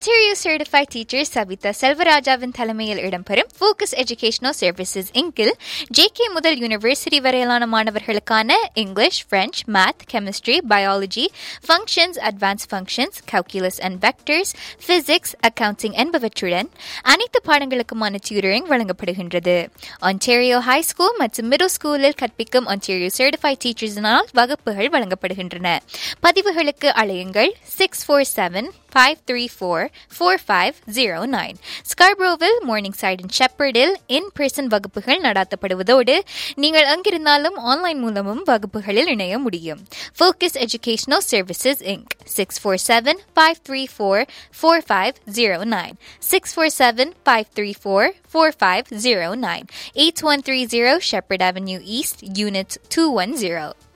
Ontario Certified Teacher Savitha செல்வராஜாவின் தலைமையில் இடம்பெறும் ஃபோக்கஸ் எஜுகேஷனல் சர்வீசஸ் இங்கில் ஜேகே முதல் யூனிவர்சிட்டி வரையிலான மாணவர்களுக்கான English French math chemistry biology functions advance functions calculus and vectors physics accounting என்பவற்றுடன் அனைத்து பாடங்களுக்குமான டியூட்டரிங் வழங்கப்படுகின்றது ஒன்டேரியோ ஹை ஸ்கூல் மற்றும் மிடில் ஸ்கூலில் கற்பிக்கும் ஒன்டேரியோ சர்டிஃபைட் டீச்சர்ஸினால் வகுப்புகள் வழங்கப்படுகின்றன பதிவுகளுக்கு அழையுங்கள் six four seven five three four four five zero nine ஸ்கார்ப்ரோவில் மார்னிங் சைட் அண்ட் ஷெப்பர்டில் இன் பர்சன் வகுப்புகள் நடாத்தப்படுவதோடு நீங்கள் அங்கிருந்தாலும் ஆன்லைன் மூலமும் வகுப்புகளில் இணைய முடியும் focus educational services Inc six four seven five three four four five zero nine six four seven five three four four five zero nine eight one three zero Shepherd avenue east unit two one zero